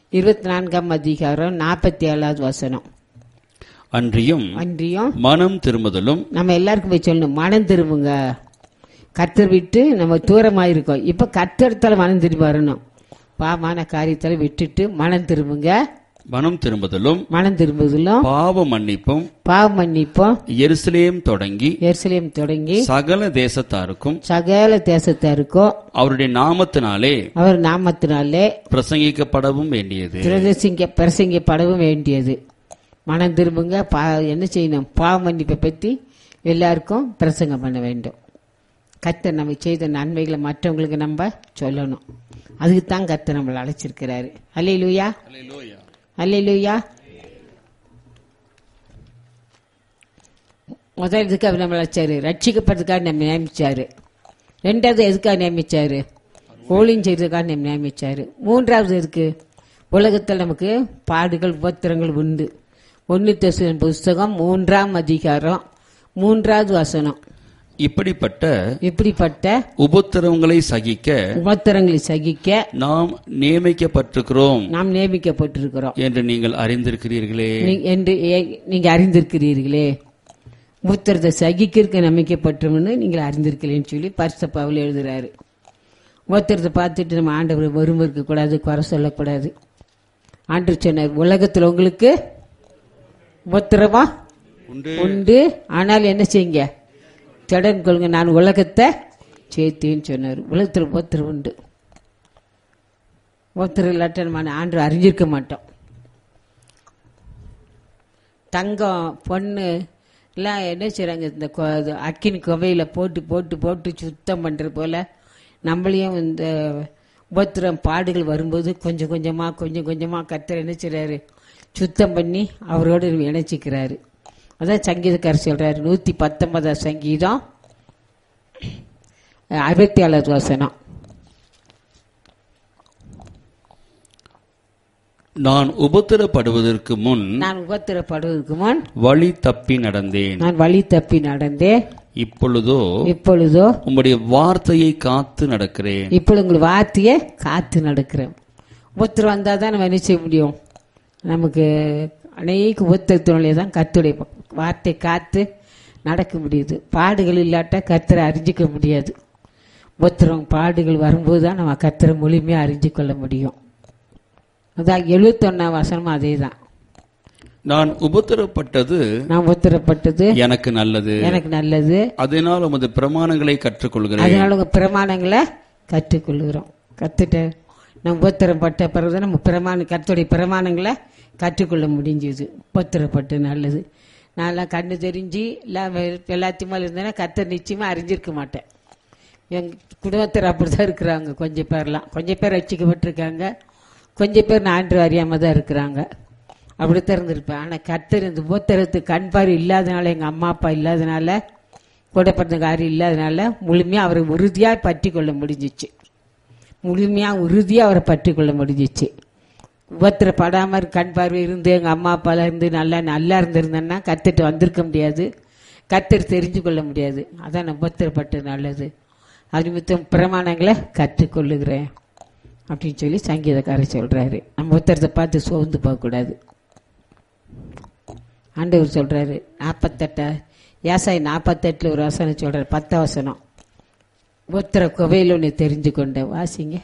இருபத்தி நான்காம் அதிகாரம் நாற்பத்தி ஏழாவது வசனம் அன்றியும் அன்றியும் மனம் திரும்புதலும் நம்ம எல்லாருக்கும் போய் சொல்லணும் மனம் திரும்புங்க கத்தர் விட்டு நம்ம தூரமாக இருக்கோம் இப்போ கத்தடத்தில் மனம் திரும்பி வரணும் பாவமான காரியத்தில் விட்டுட்டு மனம் திரும்புங்க மனம் திரும்புதலும் மனம் திரும்புதலும் பாவ மன்னிப்பும் பாவ மன்னிப்போம் எருசலேம் தொடங்கி எருசலேம் தொடங்கி சகல தேசத்தாருக்கும் சகல தேசத்தாருக்கும் அவருடைய நாமத்தினாலே அவர் நாமத்தினாலே பிரசங்கிக்கப்படவும் வேண்டியது பிரதேசிங்க பிரசங்கிப்படவும் வேண்டியது மனம் திரும்புங்க பா என்ன செய்யணும் பாவ மன்னிப்பை பற்றி எல்லாருக்கும் பிரசங்கம் பண்ண வேண்டும் கர்த்தர் நம்ம செய்த நன்மைகளை மற்றவங்களுக்கு நம்ம சொல்லணும் அதுக்கு தான் கர்த்தர் நம்மளை அழைச்சிருக்கிறாரு அல்லையிலுயா அல்லையிலுயா முதல் இதுக்கு அவர் நம்மளை அழைச்சாரு ரட்சிக்கப்படுறதுக்காக நம்ம நியமிச்சாரு ரெண்டாவது எதுக்காக நியமிச்சாரு ஊழியம் செய்யறதுக்காக நம்ம நியமிச்சாரு மூன்றாவது எதுக்கு உலகத்தில் நமக்கு பாடுகள் உபத்திரங்கள் உண்டு ஒன்னு தெசுவின் புஸ்தகம் மூன்றாம் அதிகாரம் மூன்றாவது வசனம் இப்படிப்பட்ட இப்படிப்பட்ட உபத்திரவங்களை சகிக்க உபத்திரங்களை சகிக்க நாம் நியமிக்கப்பட்டிருக்கிறோம் நாம் நியமிக்கப்பட்டிருக்கிறோம் என்று நீங்கள் அறிந்திருக்கிறீர்களே நீ- என்று ஏ- நீங்க அறிந்திருக்கிறீர்களே உபத்திரத்தை சகிக்கிறதுக்கு நம்பிக்கப்பட்டோம்னு நீங்கள் அறிந்திருக்கிறேன்னு சொல்லி பரிச பவுல் எழுதுறாரு உபத்திரத்தை பார்த்துட்டு நம்ம ஆண்டவர் வறுமை இருக்கக்கூடாது குறை சொல்லக்கூடாது ஆண்டவர் சொன்னார் உலகத்தில் உங்களுக்கு உபத்திரமா உண்டு உண்டு ஆனால் என்ன செய்யுங்க திடன் கொள்ளுங்க நான் உலகத்தை சேர்த்தேன்னு சொன்னார் உலகத்தில் உபத்திரம் உண்டு உபத்திரம் இல்லாட்ட நம்ம ஆண்டு அறிஞ்சிருக்க மாட்டோம் தங்கம் பொண்ணு எல்லாம் என்ன செய்றாங்க இந்த கொ- இது அக்கினி குவையில போட்டு போட்டு போட்டு சுத்தம் பண்றது போல நம்மளையும் இந்த உபத்திரம் பாடுகள் வரும்போது கொஞ்சம் கொஞ்சமா கொஞ்சம் கொஞ்சமா கத்தர் என்ன செய்றாரு சுத்தம் பண்ணி அவரோடு இணைச்சிக்கிறாரு அதான் சங்கீதக்காரர் சொல்றாரு நூத்தி பத்தொன்பதாம் சங்கீதம் அறுபத்தி ஏழாவது வசனம் நான் உபத்திரப்படுவதற்கு முன் நான் உபத்திரப்படுவதற்கு முன் வழி தப்பி நடந்தேன் நான் வழி தப்பி நடந்தேன் இப்பொழுதோ இப்பொழுதோ உம்முடைய வார்த்தையை காத்து நடக்கிறேன் இப்பொழுது உங்கள் வார்த்தையை காத்து நடக்கிறேன் உபத்திரம் வந்தால் தான் நம்ம என்ன செய்ய முடியும் நமக்கு அநேக உபத்திரத்தினாலே தான் கத்துடைய வார்த்தை காத்து நடக்க முடியுது பாடுகள் இல்லாட்டா கத்தரை அறிஞ்சிக்க முடியாது உபத்திரம் பாடுகள் வரும்போது தான் நம்ம கத்தரை முழுமையாக அறிஞ்சு கொள்ள முடியும் அதான் எழுபத்தொன்னாம் வசனமும் அதே தான் நான் உபத்திரப்பட்டது நான் உபத்திரப்பட்டது எனக்கு நல்லது எனக்கு நல்லது அதனால் உமது பிரமாணங்களை கற்றுக்கொள்கிறேன் அதனால உங்க பிரமாணங்களை கற்றுக்கொள்கிறோம் கத்துட்டு நம்ம உபத்திரப்பட்ட பிறகு நம்ம பிரமாண கத்துடைய பிரமாணங்களை கற்றுக்கொள்ள முடிஞ்சது உபத்திரப்பட்டு நல்லது நான்லாம் கண்ணு தெரிஞ்சு எல்லாம் வெ- எல்லாத்தையும் மேல இருந்தேன்னா கத்தர் நிச்சயமா அறிஞ்சிருக்க மாட்டேன் எங்க குடும்பத்தில் அப்படிதான் இருக்கிறாங்க கொஞ்சம் பேர்லாம் கொஞ்சம் பேர் ரட்சிக்கப்பட்டிருக்காங்க கொஞ்சம் பேர் நான் ஆண்டு அறியாம தான் இருக்கிறாங்க அப்படித்தான் இருந்திருப்பேன் ஆனால் கத்தர் இந்த உபத்திரத்துக்கு கண் பார்வை இல்லாதனால எங்கள் அம்மா அப்பா இல்லாதனால கூட பிறந்த காரியம் இல்லாதனால முழுமையாக அவரை உறுதியாக பற்றி கொள்ள முடிஞ்சிச்சு முழுமையாக உறுதியாக அவரை பற்றி கொள்ள முடிஞ்சிச்சு உபத்திரப்படாமல் கண் பார்வை இருந்து எங்கள் அம்மா அப்பாலாம் இருந்து நல்லா நல்லா இருந்திருந்தேன்னா கத்துட்டு வந்திருக்க முடியாது கத்தர் தெரிஞ்சு கொள்ள முடியாது அதான் நான் உபத்திரப்பட்டு நல்லது அது நிமித்தம் பிரமாணங்களை கற்றுக்கொள்ளுகிறேன் அப்படின்னு சொல்லி சங்கீதக்காரர் சொல்றாரு நம்ம உத்தரத்தை பார்த்து சோர்ந்து போகக்கூடாது ஆண்டவர் சொல்றாரு நாற்பத்தெட்ட ஏசாய் நாற்பத்தெட்டுல ஒரு வசனம் சொல்றாரு பத்து வசனம் உத்தர குவையில் ஒன்று தெரிஞ்சு கொண்ட வாசிங்க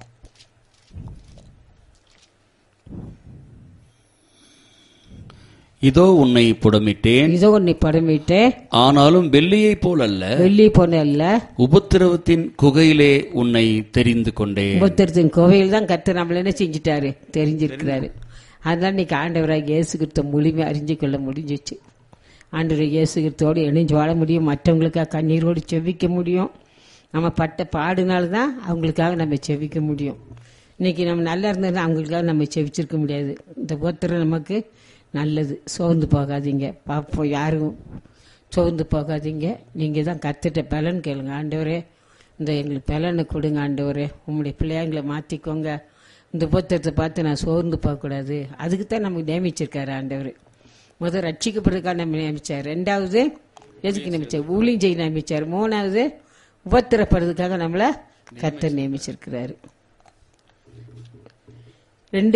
இதோ உன்னை புடமிட்டேன் இதோ உன்னை படமிட்டு ஆனாலும் வெள்ளியைப் போல் அல்ல வெள்ளி பொண்ணு அல்ல உபத்திரவத்தின் குகையிலே உன்னை தெரிந்து கொண்டேன் உபத்திரத்தின் கோவையில் தான் கத்து நம்மள என்ன செஞ்சுட்டாரு தெரிஞ்சிருக்கிறாரு அதனால இன்னைக்கு ஆண்டவராக இயேசு கிறிஸ்துவ முழுமை அறிஞ்சு கொள்ள முடிஞ்சிச்சு ஆண்டவர் இயேசு கிறிஸ்துவோடு இணைஞ்சு வாழ முடியும் மற்றவங்களுக்காக கண்ணீரோடு செவிக்க முடியும் நம்ம பட்ட பாடுனால தான் அவங்களுக்காக நம்ம செவிக்க முடியும் இன்னைக்கு நம்ம நல்லா இருந்ததுன்னா அவங்களுக்காக நம்ம செவிச்சிருக்க முடியாது இந்த உபத்திரம் நமக்கு நல்லது சோர்ந்து போகாதீங்க பார்ப்போம் யாரும் சோர்ந்து போகாதீங்க நீங்கள் தான் கத்துட்ட பலன் கேளுங்க ஆண்டவரே இந்த எங்களுக்கு பலனை கொடுங்க ஆண்டவரே உங்களுடைய பிள்ளைங்களை மாற்றிக்கோங்க இந்த புத்தகத்தை பார்த்து நான் சோர்ந்து போகக்கூடாது அதுக்கு தான் நமக்கு நியமிச்சிருக்காரு ஆண்டவர் முதல் ரட்சிக்கப்படுறதுக்காக நம்ம நியமிச்சார் ரெண்டாவது எதுக்கு நியமிச்சார் ஊழியம் செய்ய நியமிச்சார் மூணாவது உபத்திரப்படுறதுக்காக நம்மளை கத்தர் நியமிச்சிருக்கிறாரு